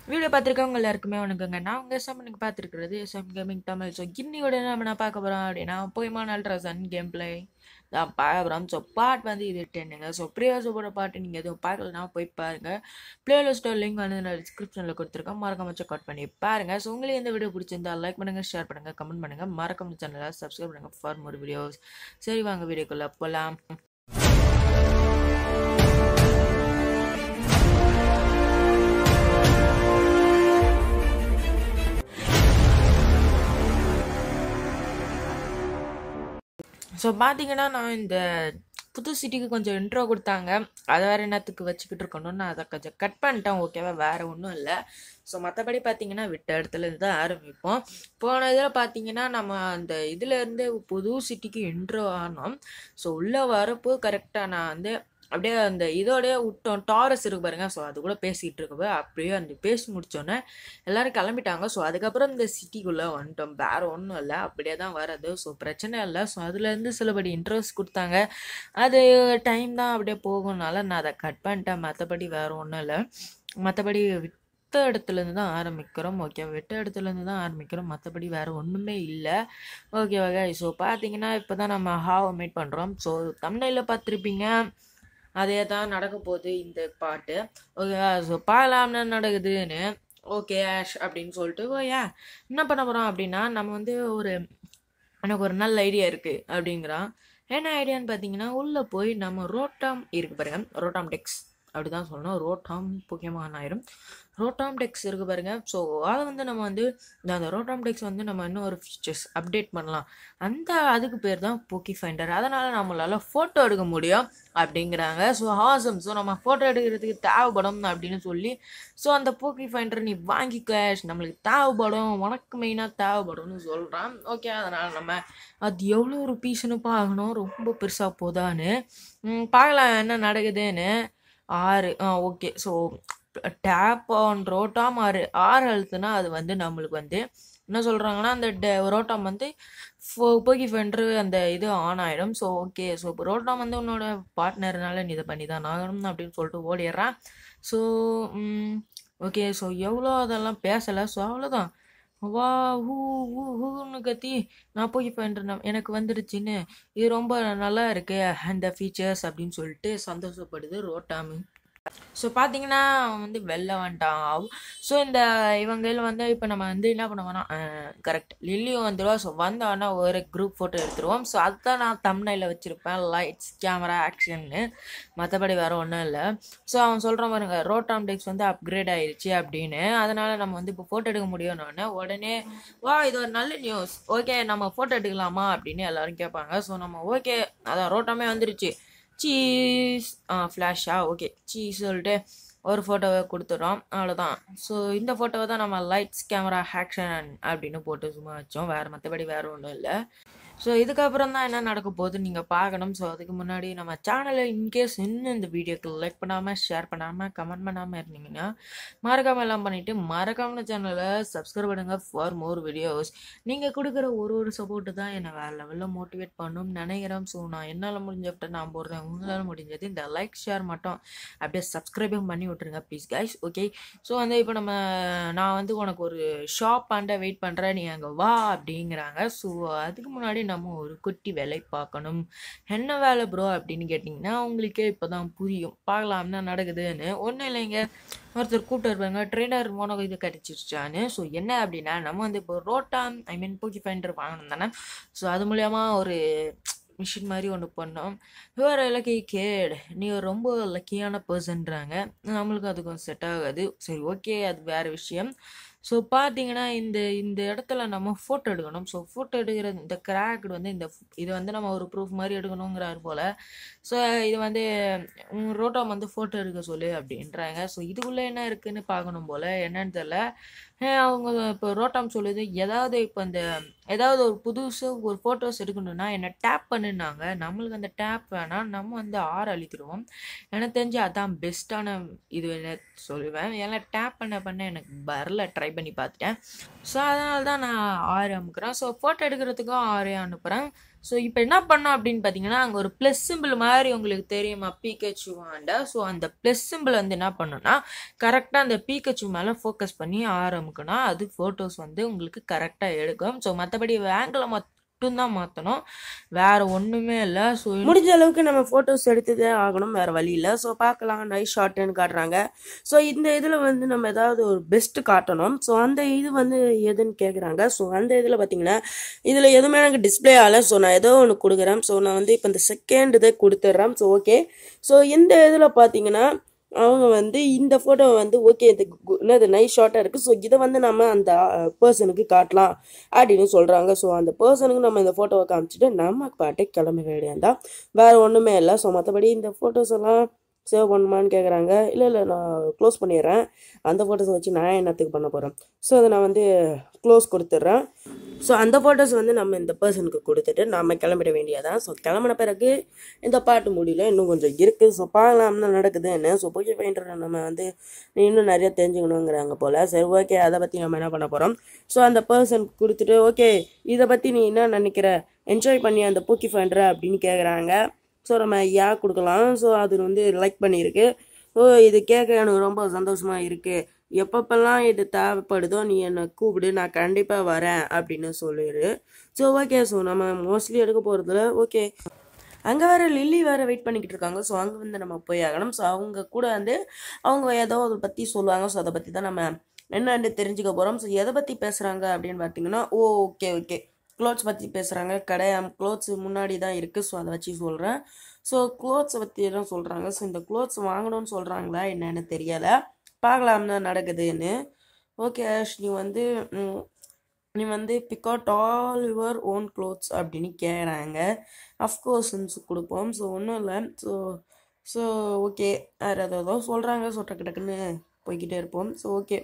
video பார்த்துருக்கவங்க எல்லாருக்குமே வணக்கங்க நான் உங்கள் எஸ்எம் எனக்கு பார்த்துருக்கிறது எஸ்எம் கேமிங் தமிழ் ஸோ இன்னையோட நம்ம நான் பார்க்க போகிறோம் அப்படின்னா போய்மான அல்ட்ராசன் கேம் பிளே தான் பார்க்க போகிறோம் ஸோ பாட் வந்து இது டென்னுங்க ஸோ ப்ரீவியஸோட பாட்டு நீங்கள் எதுவும் பார்க்கலனா போய் பாருங்கள் பிளேலிஸ்ட்டோட லிங்க் வந்து நான் டிஸ்கிரிப்ஷனில் கொடுத்துருக்கேன் மறக்காம செக் அவுட் பண்ணி பாருங்கள் ஸோ உங்களுக்கு இந்த வீடியோ பிடிச்சிருந்தா லைக் பண்ணுங்கள் ஷேர் பண்ணுங்கள் கமெண்ட் பண்ணுங்கள் மறக்காம சேனலை சப்ஸ்கிரைப் பண்ணுங்கள் ஃபார் மோர் வீடியோஸ் சரி வாங்க வீடியோக்குள்ளே போகலாம் ஸோ பார்த்தீங்கன்னா நான் இந்த புது சிட்டிக்கு கொஞ்சம் இன்ட்ரோ கொடுத்தாங்க அதை வேறு என்னத்துக்கு வச்சுக்கிட்டு இருக்கணும்னு நான் அதை கொஞ்சம் கட் பண்ணிட்டேன் ஓகேவா வேறு ஒன்றும் இல்லை ஸோ மற்றபடி பார்த்தீங்கன்னா விட்ட இடத்துல இருந்து தான் ஆரம்பிப்போம் போன இதில் பார்த்தீங்கன்னா நம்ம அந்த இதுலேருந்து புது சிட்டிக்கு இன்ட்ரோ ஆனோம் ஸோ உள்ளே வரப்போ கரெக்டாக நான் வந்து அப்படியே அந்த இதோடய விட்டோம் டாரஸ் இருக்கு பாருங்க ஸோ அது கூட பேசிகிட்டு இருக்கவே அப்படியே அந்த பேசி முடிச்சோன்னே எல்லோரும் கிளம்பிட்டாங்க ஸோ அதுக்கப்புறம் இந்த சிட்டிக்குள்ளே வந்துட்டோம் வேறு ஒன்றும் இல்லை அப்படியே தான் வரது ஸோ பிரச்சனை இல்லை ஸோ அதுலேருந்து சிலபடி இன்ட்ரெஸ்ட் கொடுத்தாங்க அது டைம் தான் அப்படியே போகும்னால நான் அதை கட் பண்ணிட்டேன் மற்றபடி வேறு ஒன்றும் இல்லை மற்றபடி விட்ட இடத்துலேருந்து தான் ஆரம்பிக்கிறோம் ஓகே விட்ட இடத்துலேருந்து தான் ஆரம்பிக்கிறோம் மற்றபடி வேறு ஒன்றுமே இல்லை ஓகே ஓகே ஸோ பார்த்தீங்கன்னா இப்போ தான் நம்ம ஹாவை மீட் பண்ணுறோம் ஸோ தமிழில் பார்த்துருப்பீங்க அதே தான் நடக்க போகுது இந்த பாட்டு ஓகே ஸோ பார்க்கலாம் என்ன நடக்குதுன்னு ஓகே ஆஷ் அப்படின்னு சொல்லிட்டு ஓயா என்ன பண்ண போகிறோம் அப்படின்னா நம்ம வந்து ஒரு எனக்கு ஒரு நல்ல ஐடியா இருக்குது அப்படிங்கிறான் என்ன ஐடியான்னு பார்த்தீங்கன்னா உள்ளே போய் நம்ம ரோட்டாம் இருக்கு பாருங்க ரோட்டாம் டெக்ஸ் அப்படி தான் சொல்லணும் ரோட்டாம் முக்கியமான ஆயிரும் ரோட்டாம் டெக்ஸ் இருக்குது பாருங்க ஸோ அதை வந்து நம்ம வந்து இந்த அந்த ரோட்டாம் டெக்ஸ் வந்து நம்ம இன்னும் ஒரு ஃபீச்சர்ஸ் அப்டேட் பண்ணலாம் அந்த அதுக்கு பேர் தான் போக்கி ஃபைண்டர் அதனால் நம்மளால் ஃபோட்டோ எடுக்க முடியும் அப்படிங்கிறாங்க ஸோ ஹாசம் ஸோ நம்ம ஃபோட்டோ எடுக்கிறதுக்கு தேவைப்படும் அப்படின்னு சொல்லி ஸோ அந்த போக்கி ஃபைண்டர் நீ வாங்கிக்க நம்மளுக்கு தேவைப்படும் உனக்கு மெயினாக தேவைப்படும்னு சொல்கிறான் ஓகே அதனால் நம்ம அது எவ்வளோ ஒரு பீஸ்னு பார்க்கணும் ரொம்ப பெருசாக போதான்னு பார்க்கலாம் என்ன நடக்குதுன்னு ஆறு ஆ ஓகே ஸோ டேப் ஆன் ரோட்டாம் ஆறு ஆறு அழுத்துனா அது வந்து நம்மளுக்கு வந்து என்ன சொல்கிறாங்கன்னா அந்த டே ரோட்டாம் வந்து ஃபோ போக்கி ஃபென்ட்ரு அந்த இது ஆன் ஆகிடும் ஸோ ஓகே ஸோ இப்போ ரோட்டாம் வந்து உன்னோட பார்ட்னர்னால நீ இதை பண்ணி தான் ஆகணும் அப்படின்னு சொல்லிட்டு ஓடிடுறான் ஸோ ஓகே ஸோ எவ்வளோ அதெல்லாம் பேசலை ஸோ அவ்வளோதான் வா ஹூ ஹூ ஹூன்னு கத்தி நான் போய் பண்ணுறேன் எனக்கு வந்துடுச்சின்னு இது ரொம்ப நல்லா இருக்கு அந்த ஃபீச்சர்ஸ் அப்படின்னு சொல்லிட்டு சந்தோஷப்படுது ரோட்டாமு ஸோ பார்த்தீங்கன்னா அவன் வந்து வெளில வந்துட்டான் ஸோ இந்த இவங்களில் வந்து இப்போ நம்ம வந்து என்ன பண்ண வேணாம் கரெக்ட் லில்லியும் வந்துடுவா ஸோ வந்தோன்னா ஒரு குரூப் ஃபோட்டோ எடுத்துருவோம் ஸோ அதுதான் நான் தமிழில் வச்சுருப்பேன் லைட்ஸ் கேமரா ஆக்ஷன்னு மற்றபடி வேறு ஒன்றும் இல்லை ஸோ அவன் சொல்கிறான் பாருங்க ரோட்டாம் டெக்ஸ் வந்து அப்கிரேட் ஆயிடுச்சு அப்படின்னு அதனால் நம்ம வந்து இப்போ ஃபோட்டோ எடுக்க முடியும்னு உடனே வா இது ஒரு நல்ல நியூஸ் ஓகே நம்ம ஃபோட்டோ எடுக்கலாமா அப்படின்னு எல்லோரும் கேட்பாங்க ஸோ நம்ம ஓகே அதான் ரோட்டாமே வந்துருச்சு சீஸ் ஆ ஃப்ளாஷா ஓகே சீஸ் சொல்லிட்டு ஒரு ஃபோட்டோவை கொடுத்துட்றோம் அவ்வளோதான் ஸோ இந்த ஃபோட்டோவை தான் நம்ம லைட்ஸ் கேமரா ஹேக்ஷன் அப்படின்னு போட்டு சும்மா வச்சோம் வேறு மற்றபடி வேறு ஒன்றும் இல்லை ஸோ இதுக்கப்புறம் தான் என்ன நடக்க போகுதுன்னு நீங்கள் பார்க்கணும் ஸோ அதுக்கு முன்னாடி நம்ம சேனலை இன்கேஸ் இன்னும் இந்த வீடியோக்கு லைக் பண்ணாமல் ஷேர் பண்ணாமல் கமெண்ட் பண்ணாமல் இருந்தீங்கன்னா மறக்காமல் எல்லாம் பண்ணிவிட்டு மறக்காமல் சேனலை சப்ஸ்கிரைப் பண்ணுங்கள் ஃபார் மோர் வீடியோஸ் நீங்கள் கொடுக்குற ஒரு ஒரு சப்போர்ட்டு தான் என்னை வேறு லெவலில் மோட்டிவேட் பண்ணணும்னு நினைக்கிறேன் ஸோ நான் என்னால் முடிஞ்சப்பட்ட நான் போடுறேன் உங்களால் முடிஞ்சது இந்த லைக் ஷேர் மட்டும் அப்படியே சப்ஸ்கிரைபும் பண்ணி விட்ருங்க ப்ளீஸ் கைஸ் ஓகே ஸோ வந்து இப்போ நம்ம நான் வந்து உனக்கு ஒரு ஷாப் ஆண்ட வெயிட் பண்ணுறேன் நீ அங்கே வா அப்படிங்கிறாங்க ஸோ அதுக்கு முன்னாடி நம்ம ஒரு குட்டி வேலை பார்க்கணும் என்ன வேலை ப்ரோ அப்படின்னு கேட்டிங்கன்னா உங்களுக்கே இப்போ தான் புரியும் பார்க்கலாம் என்ன நடக்குதுன்னு ஒன்றும் இல்லைங்க ஒருத்தர் கூப்பிட்டு இருப்பாங்க ட்ரெயினர் உனக்கு இது கிடச்சிருச்சான்னு ஸோ என்ன அப்படின்னா நம்ம வந்து இப்போ ரோட்டாம் ஐ மீன் பூக்கி ஃபைண்டர் வாங்கணும் தானே ஸோ அது மூலயமா ஒரு மிஷின் மாதிரி ஒன்று பண்ணோம் வேறு லக்கி கேட் நீ ரொம்ப லக்கியான பர்சன்றாங்க நம்மளுக்கு அது கொஞ்சம் செட் ஆகாது சரி ஓகே அது வேறு விஷயம் ஸோ பார்த்தீங்கன்னா இந்த இந்த இடத்துல நம்ம ஃபோட்டோ எடுக்கணும் ஸோ ஃபோட்டோ எடுக்கிற இந்த கிராக்டு வந்து இந்த இது வந்து நம்ம ஒரு ப்ரூஃப் மாதிரி எடுக்கணுங்கிறாரு போல் ஸோ இது வந்து ரோட்டோம் வந்து ஃபோட்டோ எடுக்க சொல்லு அப்படின்றாங்க ஸோ இதுக்குள்ளே என்ன இருக்குதுன்னு பார்க்கணும் போல் என்னன்னு தெரில அவங்க இப்போ ரோட்டாம் சொல்லுது ஏதாவது இப்போ இந்த ஏதாவது ஒரு புதுசு ஒரு ஃபோட்டோஸ் எடுக்கணும்னா என்னை டேப் பண்ணுனாங்க நம்மளுக்கு அந்த டேப் வேணாம் நம்ம வந்து ஆறு அழித்துடுவோம் எனக்கு தெரிஞ்சு அதான் பெஸ்ட்டான இது சொல்லுவேன் ஏன்னா டேப் பண்ண பண்ண எனக்கு வரல ட்ரை பண்ணி பார்த்துட்டேன் ஸோ அதனால தான் நான் ஆறு அமுக்கிறேன் ஸோ ஃபோட்டோ எடுக்கிறதுக்கும் ஆறு அனுப்புகிறேன் ஸோ இப்போ என்ன பண்ணோம் அப்படின்னு பார்த்தீங்கன்னா அங்கே ஒரு ப்ளஸ் சிம்பிள் மாதிரி உங்களுக்கு தெரியுமா பீக்கச்சு வாண்டா ஸோ அந்த ப்ளஸ் சிம்பிள் வந்து என்ன பண்ணோம்னா கரெக்டாக அந்த பீக்கச்சு மேலே ஃபோக்கஸ் பண்ணி ஆரம்பிக்கணும் அது ஃபோட்டோஸ் வந்து உங்களுக்கு கரெக்டாக எடுக்கும் ஸோ மற்றபடி ஆங்கிளை மட்டும்தான் மாற்றணும் வேற ஒன்றுமே இல்லை ஸோ முடிஞ்ச அளவுக்கு நம்ம ஃபோட்டோஸ் எடுத்ததே ஆகணும் வேறு வழி இல்லை ஸோ பார்க்கலாம் நைஸ் ஷாட்டுன்னு காட்டுறாங்க ஸோ இந்த இதில் வந்து நம்ம ஏதாவது ஒரு பெஸ்ட் காட்டணும் ஸோ அந்த இது வந்து எதுன்னு கேட்குறாங்க ஸோ அந்த இதில் பார்த்தீங்கன்னா இதில் எதுவுமே எனக்கு டிஸ்பிளே ஆகலை ஸோ நான் ஏதோ ஒன்று கொடுக்குறேன் ஸோ நான் வந்து இப்போ இந்த செகண்ட் இதை கொடுத்துட்றேன் ஸோ ஓகே ஸோ இந்த இதில் பார்த்தீங்கன்னா அவங்க வந்து இந்த ஃபோட்டோ வந்து ஓகே இது கு- என்னது நைஸ் ஷார்ட்டாக இருக்குது ஸோ இதை வந்து நம்ம அந்த பர்சனுக்கு காட்டலாம் அப்படின்னு சொல்கிறாங்க ஸோ அந்த பர்சனுக்கு நம்ம இந்த ஃபோட்டோவை காமிச்சிட்டு நம்ம பாட்டே கிளம்ப வேண்டியதான் வேறு ஒன்றுமே இல்லை ஸோ மற்றபடி இந்த ஃபோட்டோஸ் எல்லாம் சேவ் பண்ணுமான்னு கேட்குறாங்க இல்லை இல்லை நான் க்ளோஸ் பண்ணிடுறேன் அந்த ஃபோட்டோஸை வச்சு நான் என்னத்துக்கு பண்ண போகிறேன் ஸோ அதை நான் வந்து க்ளோஸ் கொடுத்துட்றேன் ஸோ அந்த ஃபோட்டோஸ் வந்து நம்ம இந்த பர்சனுக்கு கொடுத்துட்டு நம்ம கிளம்பிட வேண்டியதான் ஸோ கிளம்பின பிறகு இந்த பாட்டு முடியல இன்னும் கொஞ்சம் இருக்குது ஸோ பார்க்கலாம் என்ன நடக்குதுன்னு ஸோ போய் பெயிண்டர் நம்ம வந்து இன்னும் நிறைய தெரிஞ்சுக்கணுங்கிறாங்க போல் சரி ஓகே அதை பற்றி நம்ம என்ன பண்ண போகிறோம் ஸோ அந்த பர்சன் கொடுத்துட்டு ஓகே இதை பற்றி நீ என்ன நினைக்கிற என்ஜாய் பண்ணி அந்த பூக்கி ஃபைண்டரை அப்படின்னு கேட்குறாங்க ஸோ நம்ம யா கொடுக்கலாம் ஸோ அது வந்து லைக் பண்ணியிருக்கு ஓ இது கேட்க எனக்கு ரொம்ப சந்தோஷமாக இருக்குது எப்பப்பெல்லாம் இது தேவைப்படுதோ நீ என்னை கூப்பிடு நான் கண்டிப்பாக வரேன் அப்படின்னு சொல்லிடு ஸோ ஓகே ஸோ நம்ம மோஸ்ட்லி எடுக்க போகிறதுல ஓகே அங்கே வேற லில்லி வேற வெயிட் பண்ணிக்கிட்டு இருக்காங்க ஸோ அங்கே வந்து நம்ம போய் ஆகணும் ஸோ அவங்க கூட வந்து அவங்க ஏதோ அதை பற்றி சொல்லுவாங்க ஸோ அதை பற்றி தான் நம்ம என்னன்னு தெரிஞ்சுக்க போகிறோம் ஸோ எதை பற்றி பேசுகிறாங்க அப்படின்னு பார்த்தீங்கன்னா ஓ ஓகே ஓகே க்ளோத்ஸ் பற்றி பேசுகிறாங்க கடை க்ளோத்ஸ் முன்னாடி தான் இருக்குது ஸோ அதை வச்சு சொல்கிறேன் ஸோ க்ளோத்ஸை பற்றி தான் சொல்கிறாங்க ஸோ இந்த க்ளோத்ஸ் வாங்கணும்னு சொல்கிறாங்களா என்னன்னு தெரியலை பார்க்கலாம் என்ன நடக்குதுன்னு ஓகே ஆஷ் நீ வந்து ம், நீ வந்து pick out all your own clothes அப்படின்னு கேட்குறாங்க அஃப்கோர்ஸ் கொடுப்போம் ஸோ ஒன்றும் இல்லை ஸோ ஸோ ஓகே வேறு ஏதோ சொல்கிறாங்க ஸோ டக்கு டக்குன்னு போய்கிட்டே இருப்போம் ஸோ ஓகே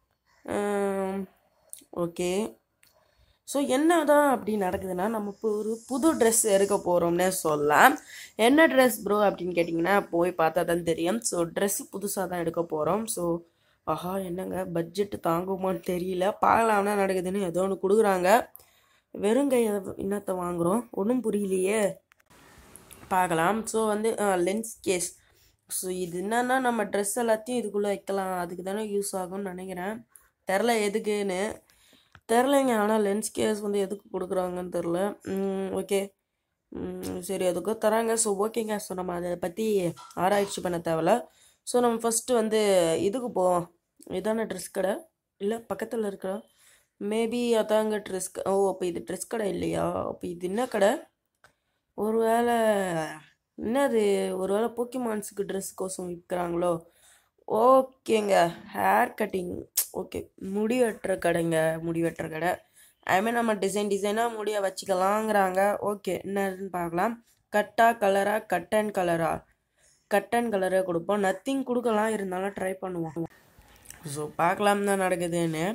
ஓகே ஸோ என்னதான் அப்படி நடக்குதுன்னா நம்ம இப்போ ஒரு புது ட்ரெஸ் எடுக்க போகிறோம்னே சொல்லலாம் என்ன ட்ரெஸ் ப்ரோ அப்படின்னு கேட்டிங்கன்னா போய் பார்த்தா தான் தெரியும் ஸோ ட்ரெஸ் புதுசாக தான் எடுக்க போகிறோம் ஸோ ஆஹா என்னங்க பட்ஜெட் தாங்குமான்னு தெரியல பார்க்கலாம்னா நடக்குதுன்னு ஏதோ ஒன்று கொடுக்குறாங்க வெறுங்கை என்னத்தை வாங்குகிறோம் ஒன்றும் புரியலையே பார்க்கலாம் ஸோ வந்து லென்ஸ் கேஸ் ஸோ இது என்னன்னா நம்ம ட்ரெஸ் எல்லாத்தையும் இதுக்குள்ளே வைக்கலாம் அதுக்கு தானே யூஸ் ஆகும்னு நினைக்கிறேன் தெரில எதுக்குன்னு தெரிலங்க ஆனால் லென்ஸ் கேஸ் வந்து எதுக்கு கொடுக்குறாங்கன்னு தெரில ஓகே சரி எதுக்கோ தராங்க ஸோ ஓகேங்க ஸோ நம்ம அதை பற்றி ஆராய்ச்சி பண்ண தேவையில்ல ஸோ நம்ம ஃபஸ்ட்டு வந்து இதுக்கு போவோம் இதான ட்ரெஸ் கடை இல்லை பக்கத்தில் இருக்கிற மேபி அதாங்க ட்ரெஸ் ஓ அப்போ இது ட்ரெஸ் கடை இல்லையா அப்போ இது என்ன கடை ஒருவேளை என்னது ஒருவேளை போக்கிமான்ஸுக்கு ட்ரெஸ் கோசம் விற்கிறாங்களோ ஓகேங்க ஹேர் கட்டிங் ஓகே முடி வெட்டுற கடைங்க முடி வெட்டுற கடை ஐமீன் நம்ம டிசைன் டிசைனாக முடிய வச்சுக்கலாங்கிறாங்க ஓகே என்னதுன்னு பார்க்கலாம் கட்டா கலரா கட் அண்ட் கலரா கட் அண்ட் கலரே கொடுப்போம் நத்திங் கொடுக்கலாம் இருந்தாலும் ட்ரை பண்ணுவோம் ஸோ பார்க்கலாம் தான் நடக்குதுன்னு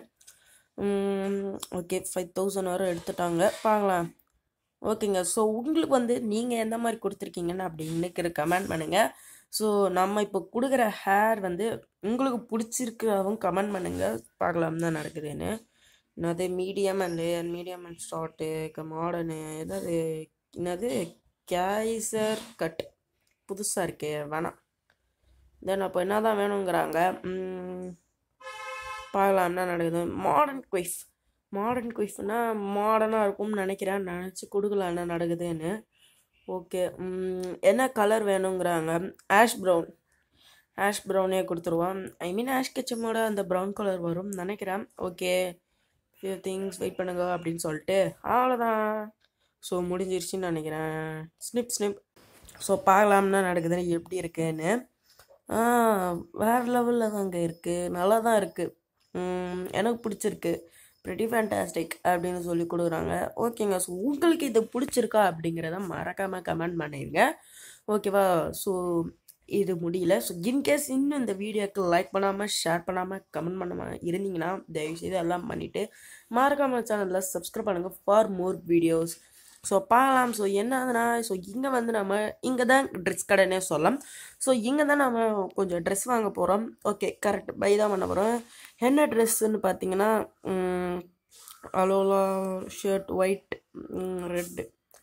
ஓகே ஃபைவ் தௌசண்ட் வரை எடுத்துட்டாங்க பார்க்கலாம் ஓகேங்க ஸோ உங்களுக்கு வந்து நீங்கள் எந்த மாதிரி கொடுத்துருக்கீங்கன்னு அப்படின்னு கமெண்ட் பண்ணுங்கள் ஸோ நம்ம இப்போ கொடுக்குற ஹேர் வந்து உங்களுக்கு பிடிச்சிருக்கிறவங்க கமெண்ட் பண்ணுங்கள் பார்க்கலாம் தான் நடக்குதுன்னு என்னது medium and medium and short modern ஏதாவது என்னது கேசர் கட் புதுசாக இருக்கே வேணாம் தென் அப்போ என்ன தான் வேணுங்கிறாங்க ம், பார்க்கலாம் என்ன நடக்குது மாடர்ன் குயிஃப் மாடர்ன் குயிஃப்னா மாடர்னாக இருக்கும்னு நினைக்கிறேன் நினச்சி கொடுக்கலாம் என்ன நடக்குதுன்னு ஓகே என்ன கலர் வேணுங்கிறாங்க ஆஷ் ப்ரௌன் ஆஷ் ப்ரௌனே கொடுத்துருவோம் ஐ மீன் ஆஷ் கெச்சமோட அந்த ப்ரௌன் கலர் வரும்னு நினைக்கிறேன் ஓகே ஃபியூ திங்ஸ் வெயிட் பண்ணுங்க அப்படின்னு சொல்லிட்டு அவ்வளோதான் ஸோ முடிஞ்சிருச்சுன்னு நினைக்கிறேன் ஸ்னிப் ஸ்னிப் ஸோ பார்க்கலாம்னா நடக்குதுன்னு எப்படி இருக்குன்னு ஆ வேறு லெவலில் தாங்க இருக்குது நல்லா தான் இருக்குது எனக்கு பிடிச்சிருக்கு ப்ரெட்டி ஃபேண்டாஸ்டிக் அப்படின்னு சொல்லி கொடுக்குறாங்க ஓகேங்க ஸோ உங்களுக்கு இது பிடிச்சிருக்கா அப்படிங்கிறத மறக்காமல் கமெண்ட் பண்ணிடுங்க ஓகேவா ஸோ இது முடியல ஸோ இன்கேஸ் இன்னும் இந்த வீடியோக்கு லைக் பண்ணாமல் ஷேர் பண்ணாமல் கமெண்ட் பண்ணாமல் இருந்தீங்கன்னா தயவுசெய்து எல்லாம் பண்ணிவிட்டு மறக்காமல் சேனலில் சப்ஸ்கிரைப் பண்ணுங்கள் ஃபார் மோர் வீடியோஸ் ஸோ பார்க்கலாம் ஸோ என்னதுன்னா ஸோ இங்கே வந்து நம்ம இங்கே தான் ட்ரெஸ் கடைனே சொல்லலாம் ஸோ இங்கே தான் நம்ம கொஞ்சம் ட்ரெஸ் வாங்க போகிறோம் ஓகே கரெக்ட் பை தான் பண்ண போகிறோம் என்ன ட்ரெஸ்ஸுன்னு பார்த்தீங்கன்னா அலோலா shirt white red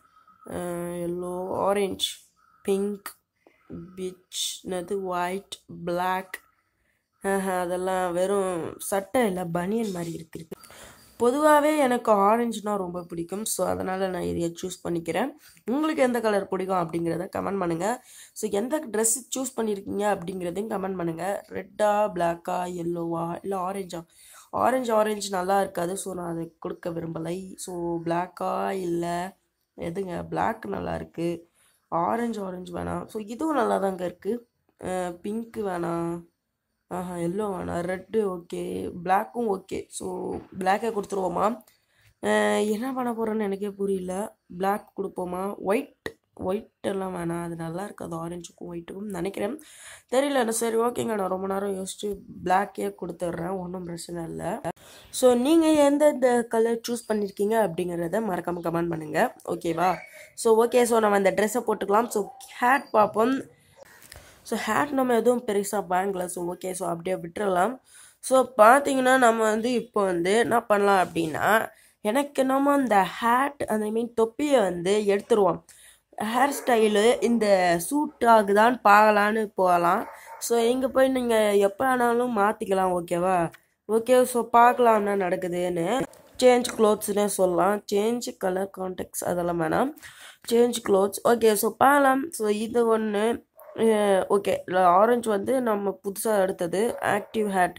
yellow orange pink peach என்னது ஒயிட் பிளாக் அதெல்லாம் வெறும் சட்டை இல்லை பனியன் மாதிரி இருக்கு இருக்கு பொதுவாகவே எனக்கு ஆரஞ்சுனா ரொம்ப பிடிக்கும் ஸோ அதனால் நான் இதையை சூஸ் பண்ணிக்கிறேன் உங்களுக்கு எந்த கலர் பிடிக்கும் அப்படிங்கிறத கமெண்ட் பண்ணுங்கள் ஸோ எந்த ட்ரெஸ் சூஸ் பண்ணியிருக்கீங்க அப்படிங்கிறதையும் கமெண்ட் பண்ணுங்கள் ரெட்டா பிளாக்கா எல்லோவா இல்லை ஆரஞ்சா ஆரஞ்சு ஆரஞ்சு நல்லா இருக்காது ஸோ நான் அதை கொடுக்க விரும்பலை ஸோ பிளாக்கா இல்லை எதுங்க பிளாக் நல்லா இருக்குது ஆரஞ்சு ஆரஞ்சு வேணாம் ஸோ இதுவும் நல்லா தாங்க இருக்குது பிங்க்கு வேணாம் ஆஹா எல்லோ வேணாம் ரெட்டு ஓகே பிளாக்கும் ஓகே ஸோ பிளாக்கே கொடுத்துருவோமா அஹ் என்ன பண்ண போகிறேன்னு எனக்கே புரியல பிளாக் கொடுப்போமா ஒயிட் ஒயிட் எல்லாம் வேணாம் அது நல்லா இருக்காது ஆரஞ்சுக்கும் ஒயிட்டுக்கும் நினைக்கிறேன் தெரியல நான் சரி ஓகேங்க நான் ரொம்ப நேரம் யோசிச்சு பிளாக்கே கொடுத்துட்றேன் ஒன்றும் பிரச்சனை இல்லை ஸோ நீங்கள் எந்தெந்த கலர் சூஸ் பண்ணியிருக்கீங்க அப்படிங்கிறத மறக்காமல் கமெண்ட் பண்ணுங்கள் ஓகேவா ஸோ ஓகே ஸோ நம்ம அந்த ட்ரெஸ்ஸை போட்டுக்கலாம் ஸோ ஹேட் பார்ப்போம் ஸோ ஹேட் நம்ம எதுவும் பெருசாக வாங்கல ஸோ ஓகே ஸோ அப்படியே விட்டுறலாம் ஸோ பார்த்தீங்கன்னா நம்ம வந்து இப்போ வந்து என்ன பண்ணலாம் அப்படின்னா எனக்கு நம்ம இந்த ஹேட் அந்த மீன் தொப்பியை வந்து எடுத்துருவோம் ஹேர் ஸ்டைலு இந்த சூட் ஆகுதான்னு பார்க்கலான்னு போகலாம் ஸோ இங்கே போய் நீங்கள் எப்போ வேணாலும் மாற்றிக்கலாம் ஓகேவா ஓகே ஸோ பார்க்கலாம் என்ன நடக்குதுன்னு சேஞ்ச் க்ளோத்ஸ்னே சொல்லலாம் சேஞ்ச் கலர் கான்டெக்ட்ஸ் அதெல்லாம் வேணாம் சேஞ்ச் க்ளோத்ஸ் ஓகே ஸோ பார்க்கலாம் ஸோ இது ஒன்று ஓகே ஆரஞ்சு வந்து நம்ம புதுசாக எடுத்தது ஆக்டிவ் ஹேட்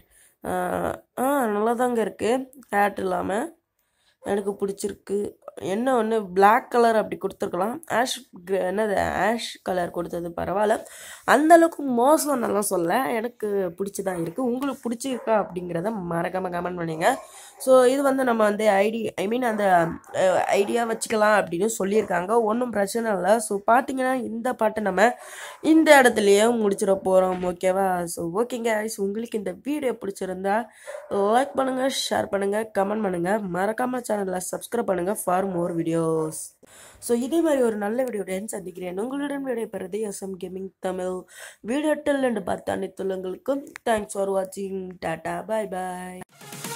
ஆ நல்லா தாங்க இருக்குது ஹேட் இல்லாமல் எனக்கு பிடிச்சிருக்கு என்ன ஒன்று Black கலர் அப்படி கொடுத்துருக்கலாம் ஆஷ் என்னது ஆஷ் கலர் கொடுத்தது பரவாயில்ல அந்த அளவுக்கு மோசம் நல்லா சொல்ல எனக்கு பிடிச்சதான் இருக்குது உங்களுக்கு பிடிச்சிருக்கா அப்படிங்கிறத மறக்காமல் கமெண்ட் பண்ணுங்க ஸோ இது வந்து நம்ம வந்து ஐடி ஐ மீன் அந்த ஐடியா வச்சுக்கலாம் அப்படின்னு சொல்லியிருக்காங்க ஒன்றும் பிரச்சனை இல்லை ஸோ பார்த்தீங்கன்னா இந்த பாட்டை நம்ம இந்த இடத்துலையே முடிச்சிட போகிறோம் ஓகேவா ஸோ ஓகேங்க guys உங்களுக்கு இந்த வீடியோ பிடிச்சிருந்தா லைக் பண்ணுங்கள் ஷேர் பண்ணுங்கள் கமெண்ட் பண்ணுங்கள் மறக்காமல் சேனலில் சப்ஸ்கிரைப் பண்ணுங்கள் ஃபார் மோர் வீடியோஸ் ஸோ இதே மாதிரி ஒரு நல்ல வீடியோடன் சந்திக்கிறேன் உங்களுடன் விடைபெறுது எஸ்எம் கேமிங் தமிழ் வீடியோ டெல் என்று பார்த்த அனைத்துள்ளங்களுக்கும் தேங்க்ஸ் ஃபார் வாட்சிங் டாட்டா பாய் பாய்